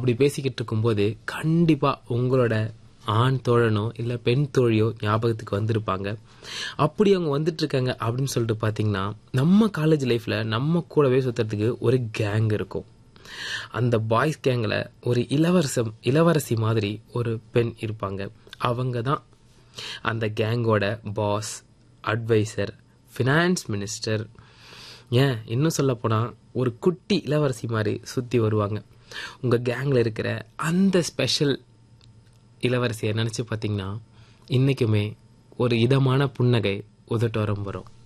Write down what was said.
அப்படி பேசிக்கிட்டு இருக்கும்போது கண்டிப்பாக உங்களோட ஆண் தோழனோ இல்லை பெண் தோழியோ ஞாபகத்துக்கு வந்திருப்பாங்க அப்படி அவங்க வந்துட்டு இருக்காங்க அப்படின்னு சொல்லிட்டு பார்த்தீங்கன்னா நம்ம காலேஜ் லைஃப்பில் நம்ம கூடவே சுற்றுறதுக்கு ஒரு கேங் இருக்கும் அந்த பாய்ஸ் கேங்கில் ஒரு இளவரசம் இளவரசி மாதிரி ஒரு பெண் இருப்பாங்க அவங்க தான் அந்த கேங்கோட பாஸ் அட்வைசர் ஃபினான்ஸ் மினிஸ்டர் ஏன் இன்னும் சொல்லப்போனால் ஒரு குட்டி இளவரசி மாதிரி சுற்றி வருவாங்க உங்கள் கேங்கில் இருக்கிற அந்த ஸ்பெஷல் இளவரசியை நினச்சி பார்த்தீங்கன்னா இன்றைக்குமே ஒரு இதமான புன்னகை உதட்டோரம் வரும்